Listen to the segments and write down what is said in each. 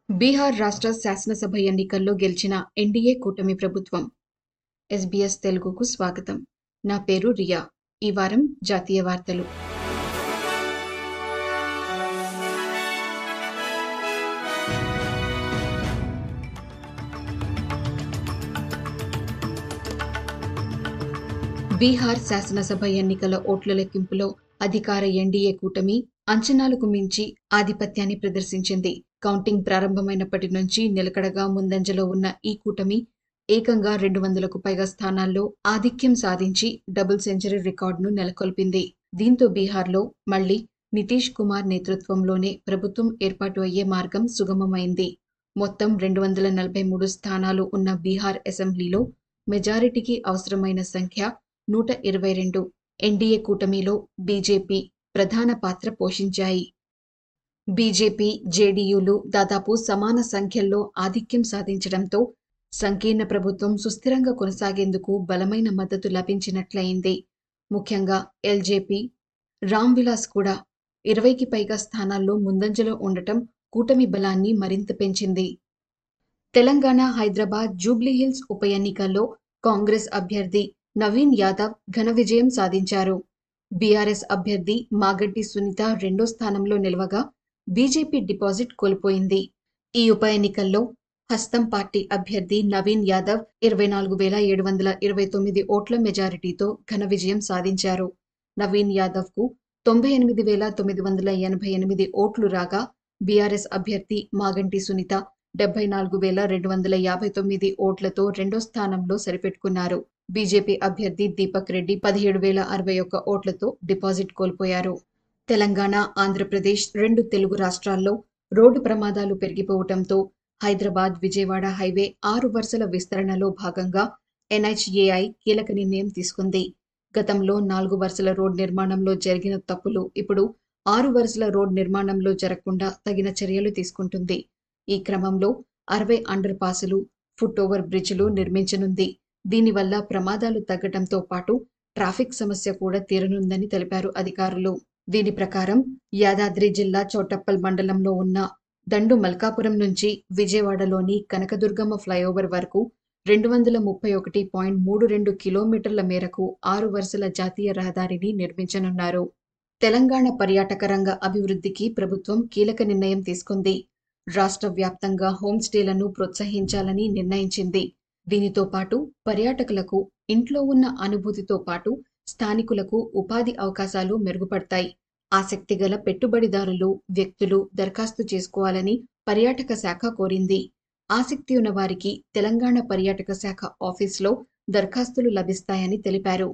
బీహార్ రాష్ట్ర శాసనసభ ఎన్నికల్లో గెలిచిన ఎన్డీఏ కూటమి ప్రభుత్వం ఎస్బీఎస్ తెలుగుకు స్వాగతం నా పేరు రియా ఈ వారం జాతీయ వార్తలు బీహార్ శాసనసభ ఎన్నికల ఓట్ల లెక్కింపులో అధికార ఎన్డీఏ కూటమి అంచనాలకు మించి ఆధిపత్యాన్ని ప్రదర్శించింది కౌంటింగ్ ప్రారంభమైనప్పటి నుంచి నిలకడగా ముందంజలో ఉన్న ఈ కూటమి ఏకంగా రెండు వందలకు పైగా స్థానాల్లో ఆధిక్యం సాధించి డబుల్ సెంచరీ రికార్డును నెలకొల్పింది దీంతో బీహార్లో మళ్లీ నితీష్ కుమార్ నేతృత్వంలోనే ప్రభుత్వం ఏర్పాటు అయ్యే మార్గం సుగమమైంది మొత్తం రెండు వందల నలభై మూడు స్థానాలు ఉన్న బీహార్ అసెంబ్లీలో మెజారిటీకి అవసరమైన సంఖ్య నూట ఇరవై రెండు ఎన్డీఏ కూటమిలో బీజేపీ ప్రధాన పాత్ర పోషించాయి బీజేపీ జేడీయూలు దాదాపు సమాన సంఖ్యల్లో ఆధిక్యం సాధించడంతో సంకీర్ణ ప్రభుత్వం సుస్థిరంగా కొనసాగేందుకు బలమైన మద్దతు లభించినట్లయింది ముఖ్యంగా ఎల్జేపీ రామ్ విలాస్ కూడా ఇరవైకి పైగా స్థానాల్లో ముందంజలో ఉండటం కూటమి బలాన్ని మరింత పెంచింది తెలంగాణ హైదరాబాద్ జూబ్లీహిల్స్ ఉప ఎన్నికల్లో కాంగ్రెస్ అభ్యర్థి నవీన్ యాదవ్ ఘన విజయం సాధించారు బీఆర్ఎస్ అభ్యర్థి మాగడ్డి సునీత రెండో స్థానంలో నిలవగా బీజేపీ డిపాజిట్ కోల్పోయింది ఈ ఉప ఎన్నికల్లో హస్తం పార్టీ అభ్యర్థి నవీన్ యాదవ్ ఇరవై నాలుగు వేల ఏడు వందల ఇరవై తొమ్మిది ఓట్ల మెజారిటీతో ఘన విజయం సాధించారు నవీన్ యాదవ్ కు తొంభై ఎనిమిది వేల తొమ్మిది వందల ఎనభై ఎనిమిది ఓట్లు రాగా బీఆర్ఎస్ అభ్యర్థి మాగంటి సునీత డెబ్బై నాలుగు వేల రెండు వందల యాభై తొమ్మిది ఓట్లతో రెండో స్థానంలో సరిపెట్టుకున్నారు బీజేపీ అభ్యర్థి దీపక్ రెడ్డి పదిహేడు వేల అరవై ఒక్క ఓట్లతో డిపాజిట్ కోల్పోయారు తెలంగాణ ఆంధ్రప్రదేశ్ రెండు తెలుగు రాష్ట్రాల్లో రోడ్డు ప్రమాదాలు పెరిగిపోవడంతో హైదరాబాద్ విజయవాడ హైవే ఆరు వరుసల విస్తరణలో భాగంగా ఎన్హెచ్ఏఐ కీలక నిర్ణయం తీసుకుంది గతంలో నాలుగు వరుసల రోడ్ నిర్మాణంలో జరిగిన తప్పులు ఇప్పుడు ఆరు వరుసల రోడ్ నిర్మాణంలో జరగకుండా తగిన చర్యలు తీసుకుంటుంది ఈ క్రమంలో అరవై అండర్ పాసులు ఫుట్ ఓవర్ బ్రిడ్జ్లు నిర్మించనుంది దీనివల్ల ప్రమాదాలు తగ్గడంతో పాటు ట్రాఫిక్ సమస్య కూడా తీరనుందని తెలిపారు అధికారులు దీని ప్రకారం యాదాద్రి జిల్లా చౌటప్పల్ మండలంలో ఉన్న దండు మల్కాపురం నుంచి విజయవాడలోని కనకదుర్గమ్మ ఫ్లైఓవర్ వరకు రెండు వందల ముప్పై ఒకటి పాయింట్ మూడు రెండు కిలోమీటర్ల మేరకు ఆరు వరుసల జాతీయ రహదారిని నిర్మించనున్నారు తెలంగాణ పర్యాటక రంగ అభివృద్ధికి ప్రభుత్వం కీలక నిర్ణయం తీసుకుంది రాష్ట్ర వ్యాప్తంగా హోమ్ స్టేలను ప్రోత్సహించాలని నిర్ణయించింది దీనితో పాటు పర్యాటకులకు ఇంట్లో ఉన్న అనుభూతితో పాటు స్థానికులకు ఉపాధి అవకాశాలు మెరుగుపడతాయి ఆసక్తి గల పెట్టుబడిదారులు వ్యక్తులు దరఖాస్తు చేసుకోవాలని పర్యాటక శాఖ కోరింది ఆసక్తి ఉన్న వారికి తెలంగాణ పర్యాటక శాఖ ఆఫీస్లో దరఖాస్తులు లభిస్తాయని తెలిపారు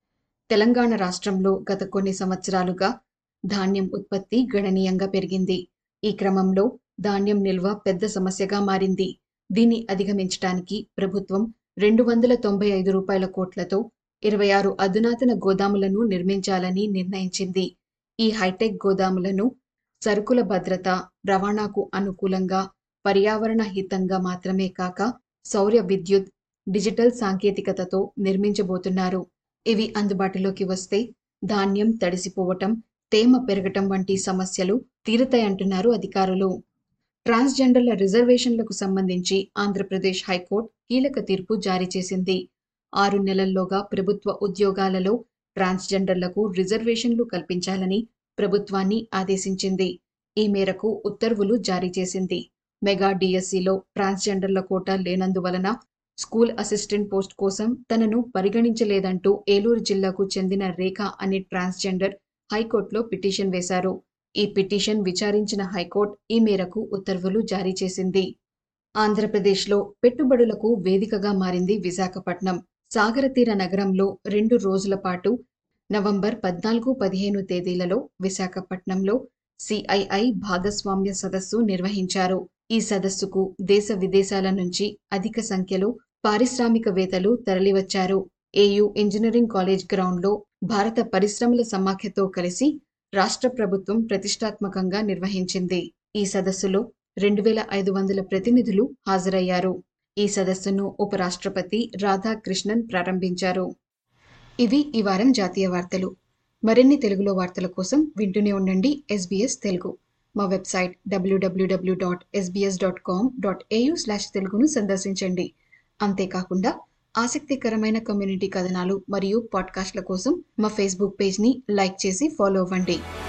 తెలంగాణ రాష్ట్రంలో గత కొన్ని సంవత్సరాలుగా ధాన్యం ఉత్పత్తి గణనీయంగా పెరిగింది ఈ క్రమంలో ధాన్యం నిల్వ పెద్ద సమస్యగా మారింది దీన్ని అధిగమించడానికి ప్రభుత్వం రెండు వందల తొంభై ఐదు రూపాయల కోట్లతో ఇరవై ఆరు అధునాతన గోదాములను నిర్మించాలని నిర్ణయించింది ఈ హైటెక్ గోదాములను సరుకుల భద్రత రవాణాకు అనుకూలంగా పర్యావరణ హితంగా మాత్రమే కాక సౌర విద్యుత్ డిజిటల్ సాంకేతికతతో నిర్మించబోతున్నారు ఇవి అందుబాటులోకి వస్తే ధాన్యం తడిసిపోవటం తేమ పెరగటం వంటి సమస్యలు తీరుతాయంటున్నారు అధికారులు ట్రాన్స్జెండర్ల రిజర్వేషన్లకు సంబంధించి ఆంధ్రప్రదేశ్ హైకోర్టు కీలక తీర్పు జారీ చేసింది ఆరు నెలల్లోగా ప్రభుత్వ ఉద్యోగాలలో ట్రాన్స్జెండర్లకు రిజర్వేషన్లు కల్పించాలని ప్రభుత్వాన్ని ఆదేశించింది ఈ మేరకు ఉత్తర్వులు జారీ చేసింది మెగా డిఎస్సిలో ట్రాన్స్జెండర్ల కోటా లేనందువలన స్కూల్ అసిస్టెంట్ పోస్ట్ కోసం తనను పరిగణించలేదంటూ ఏలూరు జిల్లాకు చెందిన రేఖ అనే ట్రాన్స్జెండర్ హైకోర్టులో పిటిషన్ వేశారు ఈ పిటిషన్ విచారించిన హైకోర్టు ఈ మేరకు ఉత్తర్వులు జారీ చేసింది ఆంధ్రప్రదేశ్లో పెట్టుబడులకు వేదికగా మారింది విశాఖపట్నం సాగరతీర నగరంలో రెండు రోజుల పాటు నవంబర్ పద్నాలుగు పదిహేను తేదీలలో విశాఖపట్నంలో సిఐఐ భాగస్వామ్య సదస్సు నిర్వహించారు ఈ సదస్సుకు దేశ విదేశాల నుంచి అధిక సంఖ్యలో పారిశ్రామికవేత్తలు తరలివచ్చారు ఏయూ ఇంజనీరింగ్ కాలేజ్ గ్రౌండ్లో భారత పరిశ్రమల సమాఖ్యతో కలిసి రాష్ట్ర ప్రభుత్వం ప్రతిష్టాత్మకంగా నిర్వహించింది ఈ సదస్సులో రెండు వేల ఐదు వందల ప్రతినిధులు హాజరయ్యారు ఈ సదస్సును ఉపరాష్ట్రపతి రాధాకృష్ణన్ ప్రారంభించారు ఇవి ఈ వారం జాతీయ వార్తలు మరిన్ని తెలుగులో వార్తల కోసం వింటూనే ఉండండి ఎస్బీఎస్ తెలుగు మా website WWW dot SBS dot com dot AU slash తెలుగును సందర్శించండి అంతేకాకుండా ఆసక్తికరమైన కమ్యూనిటీ కథనాలు మరియు పాడ్కాస్ట్ల కోసం మా ఫేస్బుక్ పేజ్ని లైక్ చేసి ఫాలో అవ్వండి